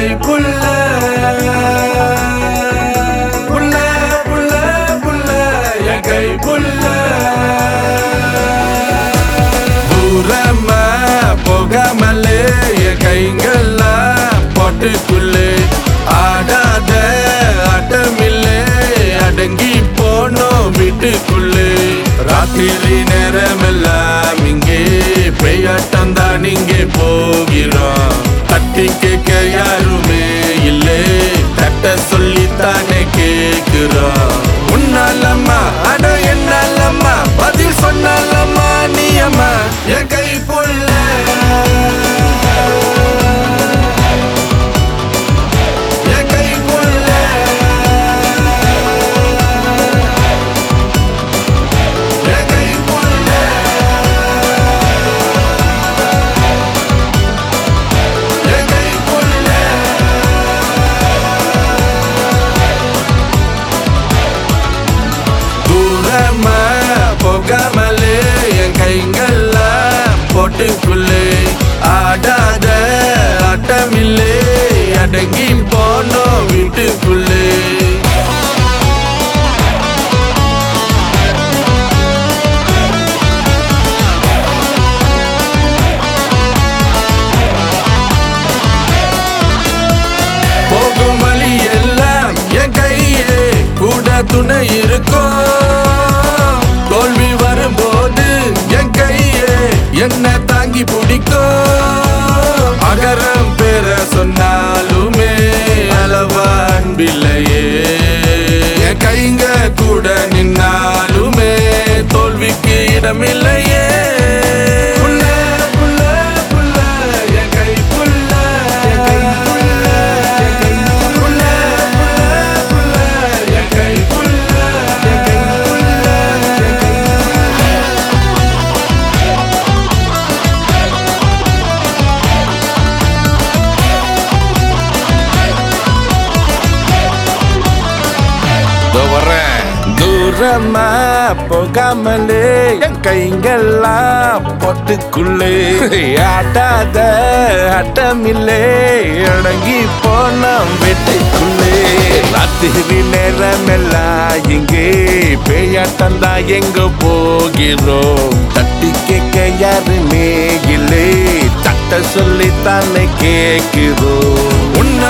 புள்ள புள்ள புள்ள புள்ள என் கை புள்ள தூரமா போகாமலே என் கைங்கெல்லாம் போட்டுக்குள்ளே ஆடாத ஆட்டமில்லே அடங்கி போனோம் வீட்டுக்குள்ளே ராத்திரி நேரமெல்லாம் இங்கே பெய்யாட்டம் தான் இங்கே போகிறோம் தட்டி கேட்க யாருமே இல்லை தட்ட சொல்லித்தானே கேட்கிறோம் உன்னாலம்மா அட என்னாலம்மா பதில் சொன்னாலம்மா நீ அம்மா என் கை புள்ள என் கை புள்ள என் கை புள்ள என் கை புள்ள தூரமா போகாமலே என் கைங்கெல்லாம் போட்டுக்குள்ளே ஆடாத ஆட்டமில்லே அடங்கி போனோம் வீட்டுக்குள்ளே போகும் வழி எல்லாம் என் கையே கூட துணை இருக்கும் தோல்வி வரும்போது என் கையே என்ன தாங்கி பிடிக்கும் அகரம் பெற சொன்னாலுமே அளவா அன்பில்லையே என் கைங்க கூட நின்னாலுமே தோல்விக்கு இடமில்லையே புள்ள, புள்ள, புள்ள, என் கை புள்ள, என் கை புள்ள, என் கை புள்ள, புள்ள, புள்ள, என் கை புள்ள, என் கை புள்ள, என் கை இதோ வர்றேன் தூரமா போகாமலே என் கைங்கெல்லாம் பொட்டுக்குள்ளே ஆட்டாத ஆட்டமில்லே அடங்கி போன வெட்டுக்குள்ளே ராத்திரி நேரமெல்லாம் இங்கே பேயாட்டம் தான் எங்க போகிறோம் தட்டி கேட்க யாருமே இல்லை தட்ட சொல்லி தானே கேட்கிறோம் உன்ன